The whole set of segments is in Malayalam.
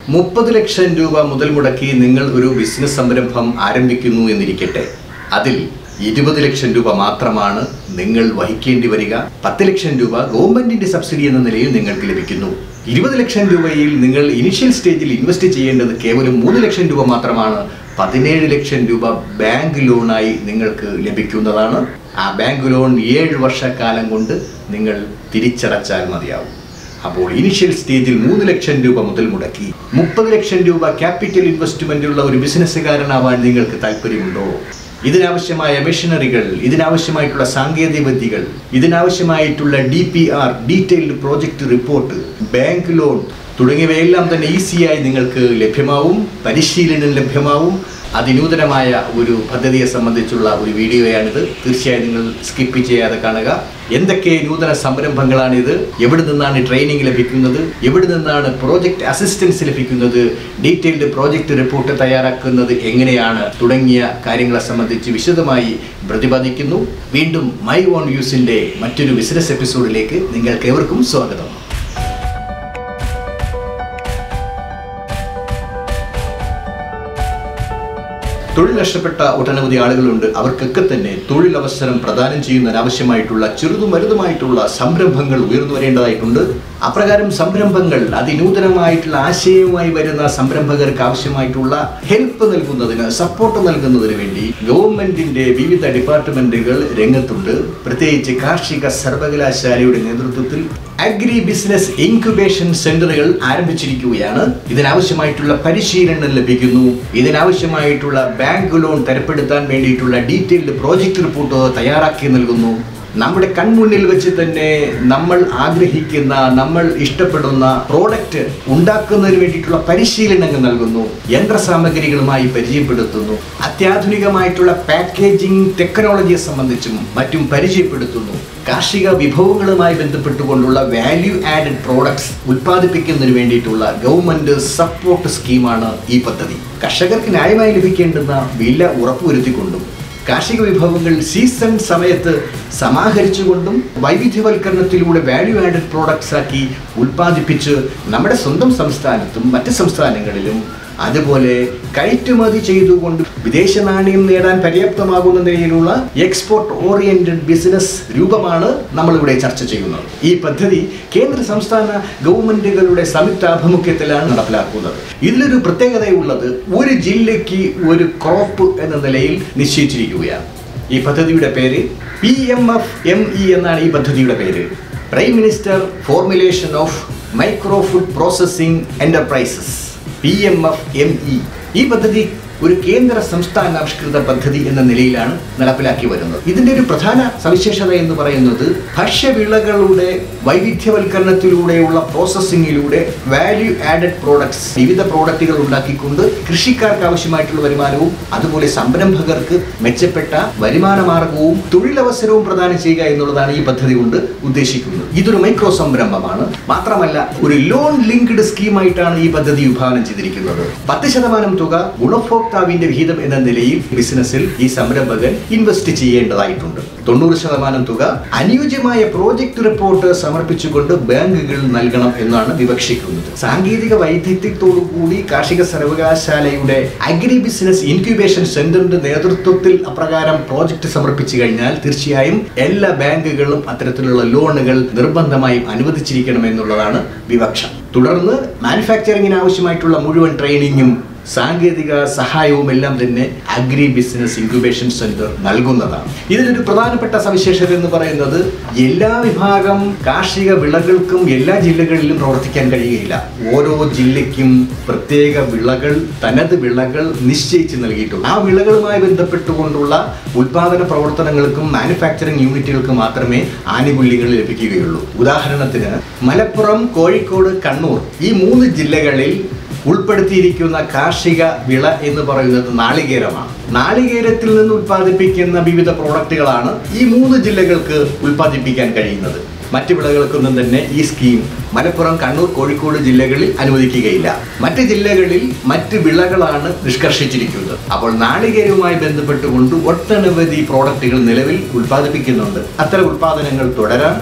മുപ്പത് ലക്ഷം രൂപ മുതൽ മുടക്കി നിങ്ങൾ ഒരു ബിസിനസ് സംരംഭം ആരംഭിക്കുന്നു എന്നിരിക്കട്ടെ അതിൽ ഇരുപത് ലക്ഷം രൂപ മാത്രമാണ് നിങ്ങൾ വഹിക്കേണ്ടി വരിക പത്ത് ലക്ഷം രൂപ ഗവൺമെന്റിന്റെ സബ്സിഡി എന്ന നിലയിൽ നിങ്ങൾക്ക് ലഭിക്കുന്നു ഇരുപത് ലക്ഷം രൂപയിൽ നിങ്ങൾ ഇനിഷ്യൽ സ്റ്റേജിൽ ഇൻവെസ്റ്റ് ചെയ്യേണ്ടത് കേവലം മൂന്ന് ലക്ഷം രൂപ മാത്രമാണ് പതിനേഴ് ലക്ഷം രൂപ ബാങ്ക് ലോണായി നിങ്ങൾക്ക് ലഭിക്കുന്നതാണ് ആ ബാങ്ക് ലോൺ ഏഴ് വർഷക്കാലം കൊണ്ട് നിങ്ങൾ തിരിച്ചടച്ചാൽ മതിയാവും അപ്പോൾ ഇനിഷ്യൽ സ്റ്റേജിൽ മൂന്ന് ലക്ഷം രൂപ മുതൽ മുടക്കി മുപ്പത് ലക്ഷം രൂപ ക്യാപിറ്റൽ ഇൻവെസ്റ്റ്മെന്റ് ഉള്ള ഒരു ബിസിനസ്സുകാരനാവാൻ നിങ്ങൾക്ക് താല്പര്യമുണ്ടോ ഇതിനാവശ്യമായ മെഷീനറികൾ ഇതിനാവശ്യമായിട്ടുള്ള സാങ്കേതിക വിദ്യകൾ ഇതിനാവശ്യമായിട്ടുള്ള D P R detailed project report bank loan തുടങ്ങിയവയെല്ലാം തന്നെ ഈസിയായി നിങ്ങൾക്ക് ലഭ്യമാവും പരിശീലനം ലഭ്യമാവും അതിനൂതനമായ ഒരു പദ്ധതിയെ സംബന്ധിച്ചുള്ള ഒരു വീഡിയോയാണിത് തീർച്ചയായും നിങ്ങൾ സ്കിപ്പ് ചെയ്യാതെ കാണുക എന്തൊക്കെ നൂതന സംരംഭങ്ങളാണിത് എവിടെ നിന്നാണ് ട്രെയിനിങ് ലഭിക്കുന്നത് എവിടെ നിന്നാണ് പ്രോജക്റ്റ് അസിസ്റ്റൻസ് ലഭിക്കുന്നത് ഡീറ്റെയിൽഡ് പ്രോജക്റ്റ് റിപ്പോർട്ട് തയ്യാറാക്കുന്നത് എങ്ങനെയാണ് തുടങ്ങിയ കാര്യങ്ങളെ സംബന്ധിച്ച് വിശദമായി പ്രതിപാദിക്കുന്നു വീണ്ടും മൈ ഓൺ യൂസിന്റെ മറ്റൊരു ബിസിനസ് എപ്പിസോഡിലേക്ക് നിങ്ങൾക്ക് ഏവർക്കും സ്വാഗതം തൊഴിൽ നഷ്ടപ്പെട്ട ഒട്ടനവധി ആളുകളുണ്ട് അവർക്കൊക്കെ തന്നെ തൊഴിലവസരം പ്രദാനം ചെയ്യുന്നതിനാവശ്യമായിട്ടുള്ള ചെറുതും വലുതുമായിട്ടുള്ള സംരംഭങ്ങൾ ഉയർന്നു വരേണ്ടതായിട്ടുണ്ട് അപ്രകാരം സംരംഭങ്ങൾ അതിനൂതനമായിട്ടുള്ള ആശയവുമായി വരുന്ന സംരംഭകർക്ക് ആവശ്യമായിട്ടുള്ള ഹെൽപ്പ് നൽകുന്നതിന് സപ്പോർട്ട് നൽകുന്നതിന് വേണ്ടി ഗവൺമെന്റിന്റെ വിവിധ ഡിപ്പാർട്ട്മെന്റുകൾ രംഗത്തുണ്ട് പ്രത്യേകിച്ച് കാർഷിക സർവകലാശാലയുടെ നേതൃത്വത്തിൽ അഗ്രി ബിസിനസ് ഇൻക്യുബേഷൻ സെന്ററുകൾ ആരംഭിച്ചിരിക്കുകയാണ് ഇതിനാവശ്യമായിട്ടുള്ള പരിശീലനം ലഭിക്കുന്നു ഇതിനാവശ്യമായിട്ടുള്ള ബാങ്ക് ലോൺ തരപ്പെടുത്താൻ വേണ്ടിയിട്ടുള്ള ഡീറ്റെയിൽഡ് പ്രോജക്റ്റ് റിപ്പോർട്ട് തയ്യാറാക്കി നൽകുന്നു നമ്മുടെ കൺമുന്നിൽ വെച്ച് തന്നെ നമ്മൾ ആഗ്രഹിക്കുന്ന നമ്മൾ ഇഷ്ടപ്പെടുന്ന പ്രോഡക്റ്റ് ഉണ്ടാക്കുന്നതിന് വേണ്ടിയിട്ടുള്ള പരിശീലനങ്ങൾ നൽകുന്നു യന്ത്രസാമഗ്രികളുമായി പരിചയപ്പെടുത്തുന്നു അത്യാധുനികമായിട്ടുള്ള പാക്കേജിംഗ് ടെക്നോളജിയെ സംബന്ധിച്ചും മറ്റും പരിചയപ്പെടുത്തുന്നു കാർഷിക വിഭവങ്ങളുമായി ബന്ധപ്പെട്ടുകൊണ്ടുള്ള വാല്യൂ ആഡഡ് പ്രോഡക്ട്സ് ഉൽപ്പാദിപ്പിക്കുന്നതിന് വേണ്ടിയിട്ടുള്ള ഗവൺമെന്റ് സപ്പോർട്ട് സ്കീമാണ് ഈ പദ്ധതി കർഷകർക്ക് ന്യായമായി ലഭിക്കേണ്ടുന്ന വില ഉറപ്പുവരുത്തിക്കൊണ്ടും കാർഷിക വിഭവങ്ങൾ സീസൺ സമയത്ത് സമാഹരിച്ചുകൊണ്ടും വൈവിധ്യവൽക്കരണത്തിലൂടെ വാല്യൂ ആഡഡ് പ്രോഡക്ട്സ് ആക്കി ഉൽപ്പാദിപ്പിച്ച് നമ്മുടെ സ്വന്തം സംസ്ഥാനത്തും മറ്റ് സംസ്ഥാനങ്ങളിലും അതുപോലെ കയറ്റുമതി ചെയ്തുകൊണ്ട് വിദേശ നാണ്യം നേടാൻ പര്യാപ്തമാകുന്ന നിലയിലുള്ള എക്സ്പോർട്ട് ഓറിയന്റഡ് ബിസിനസ് രൂപമാണ് നമ്മളിവിടെ ചർച്ച ചെയ്യുന്നത് ഈ പദ്ധതി കേന്ദ്ര സംസ്ഥാന ഗവൺമെന്റുകളുടെ സംയുക്താഭിമുഖ്യത്തിലാണ് നടപ്പിലാക്കുന്നത് ഇതിലൊരു പ്രത്യേകതയുള്ളത് ഒരു ജില്ലയ്ക്ക് ഒരു ക്രോപ്പ് എന്ന നിലയിൽ നിശ്ചയിച്ചിരിക്കുകയാണ് ഈ പദ്ധതിയുടെ പേര് P M F M E എന്നാണ് ഈ പദ്ധതിയുടെ പേര് prime minister formulation of micro food processing enterprises P M F M E ഈ പദ്ധതി ഒരു കേന്ദ്ര സംസ്ഥാനാവിഷ്കൃത പദ്ധതി എന്ന നിലയിലാണ് നടപ്പിലാക്കി വരുന്നത് ഇതിന്റെ ഒരു പ്രധാന സവിശേഷത എന്ന് പറയുന്നത് ഭക്ഷ്യവിളകളുടെ വൈവിധ്യവൽക്കരണത്തിലൂടെയുള്ള പ്രോസസ്സിങ്ങിലൂടെ വാല്യൂ ആഡഡ് പ്രോഡക്ട്സ് വിവിധ പ്രോഡക്റ്റുകൾ ഉണ്ടാക്കിക്കൊണ്ട് കൃഷിക്കാർക്ക് ആവശ്യമായിട്ടുള്ള വരുമാനവും അതുപോലെ സംരംഭകർക്ക് മെച്ചപ്പെട്ട വരുമാന മാർഗവും തൊഴിലവസരവും പ്രദാനം ചെയ്യുക എന്നുള്ളതാണ് ഈ പദ്ധതി കൊണ്ട് ഉദ്ദേശിക്കുന്നത് ഇതൊരു മൈക്രോ സംരംഭമാണ് മാത്രമല്ല ഒരു ലോൺ ലിങ്ക്ഡ് സ്കീമായിട്ടാണ് ഈ പദ്ധതി വിഭാവനം ചെയ്തിരിക്കുന്നത് പത്ത് ശതമാനം തുക ഗുണഭോക്താവിന്റെ വിഹിതം എന്ന നിലയിൽ ബിസിനസ്സിൽ ഈ സംരംഭകൻ ഇൻവെസ്റ്റ് ചെയ്യേണ്ടതായിട്ടുണ്ട് തൊണ്ണൂറ് ശതമാനം തുക അനുയോജ്യമായ പ്രോജക്റ്റ് റിപ്പോർട്ട് സമർപ്പിച്ചുകൊണ്ട് ബാങ്കുകൾ നൽകണം എന്നാണ് വിവക്ഷിക്കുന്നത് സാങ്കേതിക വൈദഗ്ധ്യത്തോടു കൂടി കാർഷിക സർവകലാശാലയുടെ അഗ്രി ബിസിനസ് ഇൻക്യുബേഷൻ സെന്ററിന്റെ നേതൃത്വത്തിൽ അപ്രകാരം പ്രോജക്റ്റ് സമർപ്പിച്ചു കഴിഞ്ഞാൽ തീർച്ചയായും എല്ലാ ബാങ്കുകളും അത്തരത്തിലുള്ള ലോണുകൾ നിർബന്ധമായും അനുവദിച്ചിരിക്കണം എന്നുള്ളതാണ് വിവക്ഷ തുടർന്ന് മാനുഫാക്ചറിങ്ങിന് ആവശ്യമായിട്ടുള്ള മുഴുവൻ ട്രെയിനിങ്ങും സാങ്കേതിക സഹായവും എല്ലാം തന്നെ അഗ്രി ബിസിനസ് ഇൻക്യുബേഷൻ സെന്റർ നൽകുന്നതാണ് ഇതിലൊരു പ്രധാനപ്പെട്ട സവിശേഷത എന്ന് പറയുന്നത് എല്ലാ വിഭാഗം കാർഷിക വിളകൾക്കും എല്ലാ ജില്ലകളിലും പ്രവർത്തിക്കാൻ കഴിയുകയില്ല ഓരോ ജില്ലയ്ക്കും പ്രത്യേക വിളകൾ തനത് വിളകൾ നിശ്ചയിച്ച് നൽകിയിട്ടുണ്ട് ആ വിളകളുമായി ബന്ധപ്പെട്ടുകൊണ്ടുള്ള ഉൽപാദന പ്രവർത്തനങ്ങൾക്കും മാനുഫാക്ചറിംഗ് യൂണിറ്റുകൾക്ക് മാത്രമേ ആനുകൂല്യങ്ങൾ ലഭിക്കുകയുള്ളൂ ഉദാഹരണത്തിന് മലപ്പുറം കോഴിക്കോട് കണ്ണൂർ ഈ മൂന്ന് ജില്ലകളിൽ ഉൾപ്പെടുത്തിയിരിക്കുന്ന കാർഷിക വിള എന്ന് പറയുന്നത് നാളികേരമാണ് നാളികേരത്തിൽ നിന്ന് ഉൽപ്പാദിപ്പിക്കുന്ന വിവിധ പ്രോഡക്റ്റുകളാണ് ഈ മൂന്ന് ജില്ലകൾക്ക് ഉൽപ്പാദിപ്പിക്കാൻ കഴിയുന്നത് മറ്റ് വിളകൾക്കൊന്നും തന്നെ ഈ സ്കീം മലപ്പുറം കണ്ണൂർ കോഴിക്കോട് ജില്ലകളിൽ അനുവദിക്കുകയില്ല മറ്റ് ജില്ലകളിൽ മറ്റ് വിളകളാണ് നിഷ്കർഷിച്ചിരിക്കുന്നത് അപ്പോൾ നാളികേരവുമായി ബന്ധപ്പെട്ടുകൊണ്ട് ഒട്ടനവധി പ്രോഡക്റ്റുകൾ നിലവിൽ ഉൽപ്പാദിപ്പിക്കുന്നുണ്ട് അത്തരം ഉൽപ്പാദനങ്ങൾ തുടരാൻ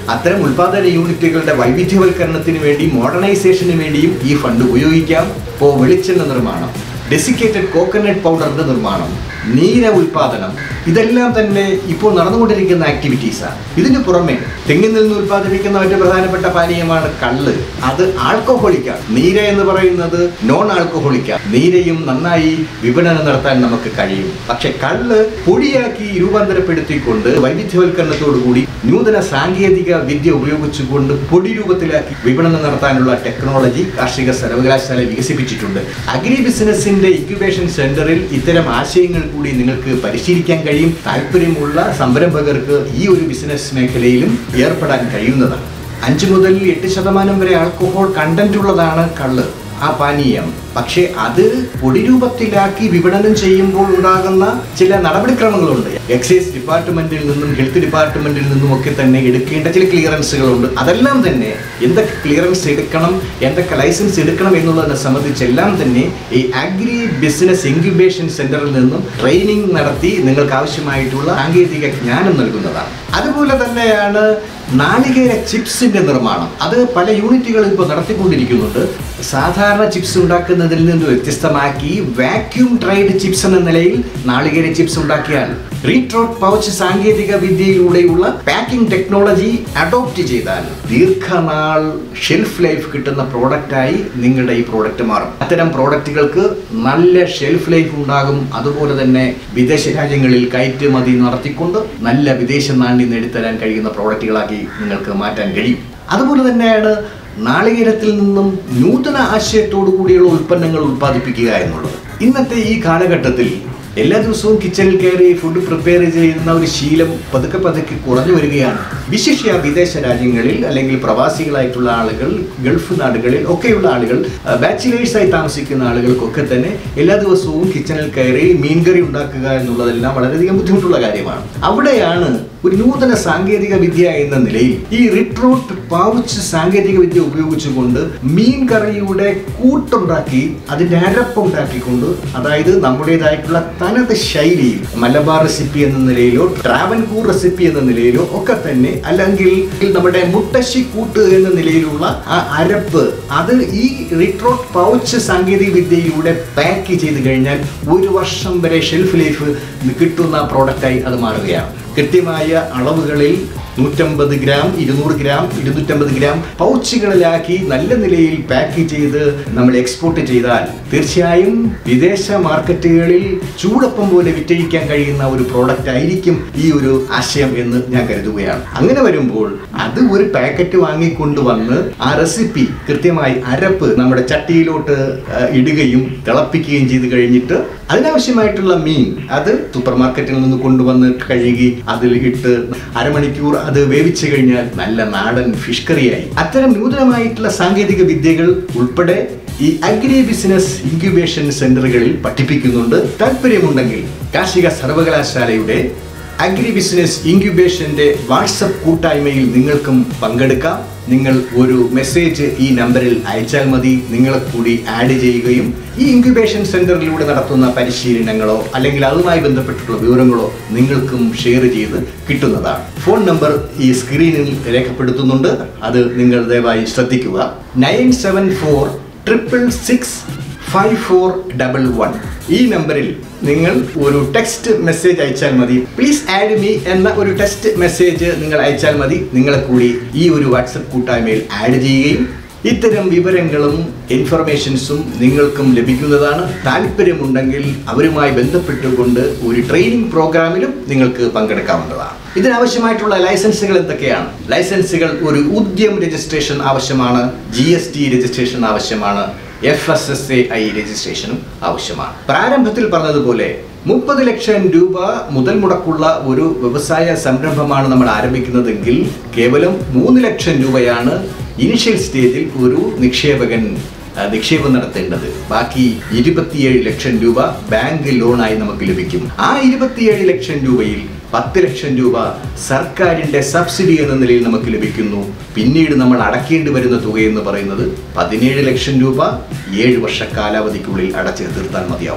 അത്തരം ഉൽപാദന യൂണിറ്റുകളുടെ വൈവിധ്യവൽക്കരണത്തിന് വേണ്ടി മോഡേണൈസേഷന് വേണ്ടിയും ഈ ഫണ്ട് ഉപയോഗിക്കാം ഇപ്പോൾ വെളിച്ചെണ്ണ നിർമ്മാണം ഡെസിക്കേറ്റഡ് കോക്കനട്ട് പൗഡറിന്റെ നിർമ്മാണം നീര ഉൽപാദനം ഇതെല്ലാം തന്നെ ഇപ്പോൾ നടന്നുകൊണ്ടിരിക്കുന്ന ആക്ടിവിറ്റീസാണ് ഇതിന് പുറമെ തെങ്ങിൽ നിന്ന് ഉൽപ്പാദിപ്പിക്കുന്ന മറ്റു പ്രധാനപ്പെട്ട പാനീയമാണ് കള്ള് അത് ആൽക്കഹോളിക്കാണ് നീര എന്ന് പറയുന്നത് നോൺ ആൽക്കഹോളിക്കാണ് നീരയും നന്നായി വിപണനം നടത്താൻ നമുക്ക് കഴിയും പക്ഷെ കള്ള് പൊടിയാക്കി രൂപാന്തരപ്പെടുത്തിക്കൊണ്ട് വൈവിധ്യവൽക്കരണത്തോടുകൂടി നൂതന സാങ്കേതിക വിദ്യ ഉപയോഗിച്ചുകൊണ്ട് പൊടി രൂപത്തിലാക്കി വിപണനം നടത്താനുള്ള ടെക്നോളജി കാർഷിക സർവകലാശാല വികസിപ്പിച്ചിട്ടുണ്ട് അഗ്രി ബിസിനസിന്റെ ഇൻക്യുബേഷൻ സെന്ററിൽ ഇത്തരം ആശയങ്ങൾ കൂടി നിങ്ങൾക്ക് പരിശീലിക്കാൻ കഴിയും താല്പര്യമുള്ള സംരംഭകർക്ക് ഈ ഒരു ബിസിനസ് മേഖലയിലും ഏർപ്പെടാൻ കഴിയുന്നതാണ് അഞ്ച് മുതൽ എട്ട് ശതമാനം വരെ ആൽക്കഹോൾ കണ്ടന്റ് ഉള്ളതാണ് കള്ള് ആ പാനീയം പക്ഷേ അത് പൊടി രൂപത്തിലാക്കി വിപണനം ചെയ്യുമ്പോൾ ഉണ്ടാകുന്ന ചില നടപടിക്രമങ്ങളുണ്ട് എക്സൈസ് ഡിപ്പാർട്ട്മെന്റിൽ നിന്നും ഹെൽത്ത് ഡിപ്പാർട്ട്മെന്റിൽ നിന്നും ഒക്കെ തന്നെ എടുക്കേണ്ട ചില ക്ലിയറൻസുകളുണ്ട് അതെല്ലാം തന്നെ എന്തൊക്കെ ക്ലിയറൻസ് എടുക്കണം എന്തൊക്കെ ലൈസൻസ് എടുക്കണം എന്നുള്ളതിനെ സംബന്ധിച്ചെല്ലാം തന്നെ ഈ അഗ്രി ബിസിനസ് ഇൻക്യുബേഷൻ സെന്ററിൽ നിന്നും ട്രെയിനിങ് നടത്തി നിങ്ങൾക്ക് ആവശ്യമായിട്ടുള്ള സാങ്കേതിക ജ്ഞാനം നൽകുന്നതാണ് അതുപോലെ തന്നെയാണ് നാളികേര ചിപ്സിന്റെ നിർമ്മാണം അത് പല യൂണിറ്റുകളും ഇപ്പോൾ നടത്തിക്കൊണ്ടിരിക്കുന്നുണ്ട് സാധാരണ ചിപ്സ് ഉണ്ടാക്കുന്നതിൽ നിന്ന് വ്യത്യസ്തമാക്കി വാക്യൂം ട്രൈഡ് ചിപ്സ് എന്ന നിലയിൽ നാളികേര ചിപ്സ് ഉണ്ടാക്കിയാൽ റീട്രോട്ട് പൗച്ച് സാങ്കേതിക വിദ്യയിലൂടെയുള്ള പാക്കിംഗ് ടെക്നോളജി അഡോപ്റ്റ് ചെയ്താൽ ദീർഘനാൾ ഷെൽഫ് ലൈഫ് കിട്ടുന്ന പ്രോഡക്റ്റായി നിങ്ങളുടെ ഈ പ്രോഡക്റ്റ് മാറും അത്തരം പ്രോഡക്റ്റുകൾക്ക് നല്ല ഷെൽഫ് ലൈഫ് ഉണ്ടാകും അതുപോലെ തന്നെ വിദേശ രാജ്യങ്ങളിൽ കയറ്റുമതി നടത്തിക്കൊണ്ട് നല്ല വിദേശ നാണ്യം നേടിത്തരാൻ കഴിയുന്ന പ്രോഡക്റ്റുകളാക്കി നിങ്ങൾക്ക് മാറ്റാൻ കഴിയും അതുപോലെ തന്നെയാണ് നാളികേരത്തിൽ നിന്നും നൂതന ആശയത്തോടു കൂടിയുള്ള ഉൽപ്പന്നങ്ങൾ ഉൽപ്പാദിപ്പിക്കുക എന്നുള്ളത് ഇന്നത്തെ ഈ കാലഘട്ടത്തിൽ എല്ലാ ദിവസവും കിച്ചണിൽ കയറി ഫുഡ് പ്രിപ്പയർ ചെയ്യുന്ന ഒരു ശീലം പതുക്കെ പതുക്കെ കുറഞ്ഞു വരികയാണ് വിശിഷ്യ വിദേശ രാജ്യങ്ങളിൽ അല്ലെങ്കിൽ പ്രവാസികളായിട്ടുള്ള ആളുകൾ ഗൾഫ് നാടുകളിൽ ഒക്കെയുള്ള ആളുകൾ ബാച്ചിലേഴ്സ് ആയി താമസിക്കുന്ന ആളുകൾക്കൊക്കെ തന്നെ എല്ലാ ദിവസവും കിച്ചണിൽ കയറി മീൻകറി ഉണ്ടാക്കുക എന്നുള്ളതെല്ലാം വളരെയധികം ബുദ്ധിമുട്ടുള്ള കാര്യമാണ് അവിടെയാണ് ഒരു നൂതന സാങ്കേതിക വിദ്യ എന്ന നിലയിൽ ഈ റിട്രൂട്ട് പൗച്ച് സാങ്കേതിക വിദ്യ ഉപയോഗിച്ചുകൊണ്ട് മീൻ കറിയുടെ കൂട്ടുണ്ടാക്കി അതിന്റെ അരപ്പുണ്ടാക്കിക്കൊണ്ട് അതായത് നമ്മുടേതായിട്ടുള്ള തനത് ശൈലിയിൽ മലബാർ റെസിപ്പി എന്ന നിലയിലോ ട്രാവൻകൂർ റെസിപ്പി എന്ന നിലയിലോ ഒക്കെ തന്നെ അല്ലെങ്കിൽ നമ്മുടെ മുത്തശ്ശി കൂട്ട് എന്ന നിലയിലുള്ള ആ അരപ്പ് അത് ഈ റിട്രോട്ട് പൗച്ച് സാങ്കേതിക വിദ്യയിലൂടെ പാക്ക് ചെയ്ത് കഴിഞ്ഞാൽ ഒരു വർഷം വരെ ഷെൽഫ് ലൈഫ് കിട്ടുന്ന പ്രോഡക്റ്റായി അത് മാറുകയാണ് കൃത്യമായ അളവുകളിൽ നൂറ്റമ്പത് ഗ്രാം ഇരുന്നൂറ് ഗ്രാം ഇരുന്നൂറ്റമ്പത് ഗ്രാം പൗച്ചുകളിലാക്കി നല്ല നിലയിൽ പാക്ക് ചെയ്ത് നമ്മൾ എക്സ്പോർട്ട് ചെയ്താൽ തീർച്ചയായും വിദേശ മാർക്കറ്റുകളിൽ ചൂടപ്പം പോലെ വിറ്റഴിക്കാൻ കഴിയുന്ന ഒരു പ്രോഡക്റ്റ് ആയിരിക്കും ഈ ഒരു ആശയം എന്ന് ഞാൻ കരുതുകയാണ് അങ്ങനെ വരുമ്പോൾ അത് ഒരു പാക്കറ്റ് വാങ്ങിക്കൊണ്ട് വന്ന് ആ റെസിപ്പി കൃത്യമായി അരപ്പ് നമ്മുടെ ചട്ടിയിലോട്ട് ആ, ഇടുകയും തിളപ്പിക്കുകയും ചെയ്ത് കഴിഞ്ഞിട്ട് അതിനാവശ്യമായിട്ടുള്ള മീൻ അത് സൂപ്പർ മാർക്കറ്റിൽ നിന്ന് കൊണ്ടുവന്ന് കഴുകി അതിൽ ഇട്ട് അരമണിക്കൂർ അത് വേവിച്ചു കഴിഞ്ഞാൽ നല്ല നാടൻ ഫിഷ് കറിയായി അത്തരം നൂതനമായിട്ടുള്ള സാങ്കേതിക വിദ്യകൾ ഉൾപ്പെടെ ഈ അഗ്രി ബിസിനസ് ഇൻക്യുബേഷൻ സെന്ററുകളിൽ പഠിപ്പിക്കുന്നുണ്ട് താല്പര്യമുണ്ടെങ്കിൽ കാർഷിക സർവകലാശാലയുടെ അഗ്രി ബിസിനസ് ഇൻക്യുബേഷന്റെ വാട്സപ്പ് കൂട്ടായ്മയിൽ നിങ്ങൾക്കും പങ്കെടുക്കാം നിങ്ങൾ ഒരു മെസ്സേജ് ഈ നമ്പറിൽ അയച്ചാൽ മതി നിങ്ങളെ കൂടി ആഡ് ചെയ്യുകയും ഈ ഇൻക്യുബേഷൻ സെന്ററിലൂടെ നടത്തുന്ന പരിശീലനങ്ങളോ അല്ലെങ്കിൽ അതുമായി ബന്ധപ്പെട്ടിട്ടുള്ള വിവരങ്ങളോ നിങ്ങൾക്കും ഷെയർ ചെയ്ത് കിട്ടുന്നതാണ് ഫോൺ നമ്പർ ഈ സ്ക്രീനിൽ രേഖപ്പെടുത്തുന്നുണ്ട് അത് നിങ്ങൾ ദയവായി ശ്രദ്ധിക്കുക nine seven four triple six five four double one ഈ നമ്പറിൽ നിങ്ങൾ ഒരു ടെക്സ്റ്റ് മെസ്സേജ് അയച്ചാൽ മതി പ്ലീസ് ആഡ് മീ എന്ന ഒരു ടെക്സ്റ്റ് മെസ്സേജ് നിങ്ങൾ അയച്ചാൽ മതി നിങ്ങളെ കൂടി ഈ ഒരു വാട്സപ്പ് കൂട്ടായ്മയിൽ ആഡ് ചെയ്യുകയും ഇത്തരം വിവരങ്ങളും ഇൻഫർമേഷൻസും നിങ്ങൾക്കും ലഭിക്കുന്നതാണ് താല്പര്യമുണ്ടെങ്കിൽ അവരുമായി ബന്ധപ്പെട്ടുകൊണ്ട് ഒരു ട്രെയിനിങ് പ്രോഗ്രാമിലും നിങ്ങൾക്ക് പങ്കെടുക്കാവുന്നതാണ് ഇതിനാവശ്യമായിട്ടുള്ള ലൈസൻസുകൾ എന്തൊക്കെയാണ് ലൈസൻസുകൾ ഒരു ഉദ്യം രജിസ്ട്രേഷൻ ആവശ്യമാണ് ജി എസ് ടി രജിസ്ട്രേഷൻ ആവശ്യമാണ് F S S A I രജിസ്ട്രേഷനും ആവശ്യമാണ് പ്രാരംഭത്തിൽ പറഞ്ഞതുപോലെ മുപ്പത് ലക്ഷം രൂപ മുതൽ മുടക്കുള്ള ഒരു വ്യവസായ സംരംഭമാണ് നമ്മൾ ആരംഭിക്കുന്നതെങ്കിൽ കേവലം മൂന്ന് ലക്ഷം രൂപയാണ് ഇനിഷ്യൽ സ്റ്റേജിൽ ഒരു നിക്ഷേപകൻ ആ, നിക്ഷേപം നടത്തേണ്ടത് ബാക്കി ഇരുപത്തിയേഴ് ലക്ഷം രൂപ ബാങ്ക് ലോണായി നമുക്ക് ലഭിക്കും ആ ഇരുപത്തിയേഴ് ലക്ഷം രൂപയിൽ പത്ത് ലക്ഷം രൂപ സർക്കാരിന്റെ സബ്സിഡി എന്ന നിലയിൽ നമുക്ക് ലഭിക്കുന്നു പിന്നീട് നമ്മൾ അടയ്ക്കേണ്ടി വരുന്ന തുക എന്ന് പറയുന്നത് പതിനേഴ് ലക്ഷം രൂപ ഏഴ് വർഷ കാലാവധിക്കുള്ളിൽ അടച്ചു തീർത്താൽ മതിയാവും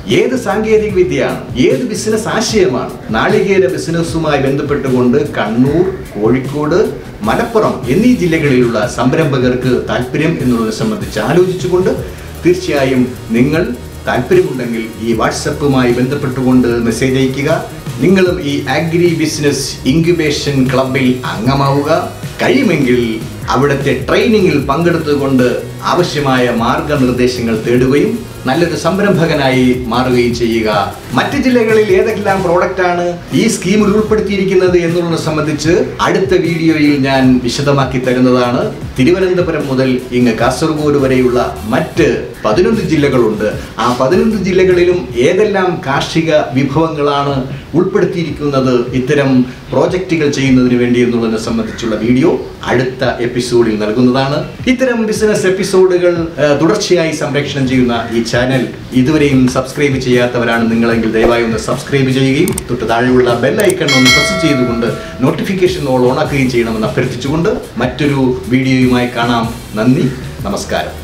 ഏത് സാങ്കേതിക വിദ്യയാണ് ഏത് ബിസിനസ് ആശയമാണ് നാളികേര ബിസിനസ്സുമായി ബന്ധപ്പെട്ടുകൊണ്ട് കണ്ണൂർ കോഴിക്കോട് മലപ്പുറം എന്നീ ജില്ലകളിലുള്ള സംരംഭകർക്ക് താല്പര്യം എന്നുള്ളതിനെ സംബന്ധിച്ച് ആലോചിച്ചുകൊണ്ട് തീർച്ചയായും നിങ്ങൾ താല്പര്യമുണ്ടെങ്കിൽ ഈ വാട്സപ്പുമായി ബന്ധപ്പെട്ടുകൊണ്ട് മെസ്സേജ് അയയ്ക്കുക നിങ്ങളും ഈ അഗ്രി ബിസിനസ് ഇൻക്യുബേഷൻ ക്ലബിൽ അംഗമാവുക കഴിയുമെങ്കിൽ അവിടുത്തെ ട്രെയിനിങ്ങിൽ പങ്കെടുത്തുകൊണ്ട് ആവശ്യമായ മാർഗനിർദ്ദേശങ്ങൾ തേടുകയും നല്ലൊരു സംരംഭകനായി മാറുകയും ചെയ്യുക മറ്റ് ജില്ലകളിൽ ഏതെല്ലാം പ്രോഡക്റ്റ് ആണ് ഈ സ്കീമിൽ ഉൾപ്പെടുത്തിയിരിക്കുന്നത് എന്നുള്ളത് സംബന്ധിച്ച് അടുത്ത വീഡിയോയിൽ ഞാൻ വിശദമാക്കി തരുന്നതാണ് തിരുവനന്തപുരം മുതൽ ഇങ്ങ് കാസർഗോഡ് വരെയുള്ള മറ്റ് പതിനൊന്ന് ജില്ലകളുണ്ട് ആ പതിനൊന്ന് ജില്ലകളിലും ഏതെല്ലാം കാർഷിക വിഭവങ്ങളാണ് ഉൾപ്പെടുത്തിയിരിക്കുന്നത് ഇത്തരം പ്രോജക്റ്റുകൾ ചെയ്യുന്നതിന് വേണ്ടി എന്നുള്ളതിനെ സംബന്ധിച്ചുള്ള വീഡിയോ അടുത്ത എപ്പിസോഡിൽ നൽകുന്നതാണ് ഇത്തരം ബിസിനസ് എപ്പിസോഡുകൾ ആ, തുടർച്ചയായി സംപ്രേഷണം ചെയ്യുന്ന ഈ ചാനൽ ഇതുവരെയും സബ്സ്ക്രൈബ് ചെയ്യാത്തവരാണ് നിങ്ങളെങ്കിൽ ദയവായി ഒന്ന് സബ്സ്ക്രൈബ് ചെയ്യുകയും തൊട്ട് താഴെയുള്ള ബെൽ ഐക്കൺ ഒന്ന് പ്രസ് ചെയ്തുകൊണ്ട് നോട്ടിഫിക്കേഷൻ ഓൾ ഓണാക്കുകയും ചെയ്യണമെന്ന് അഭ്യർത്ഥിച്ചുകൊണ്ട് മറ്റൊരു വീഡിയോയുമായി കാണാം നന്ദി നമസ്കാരം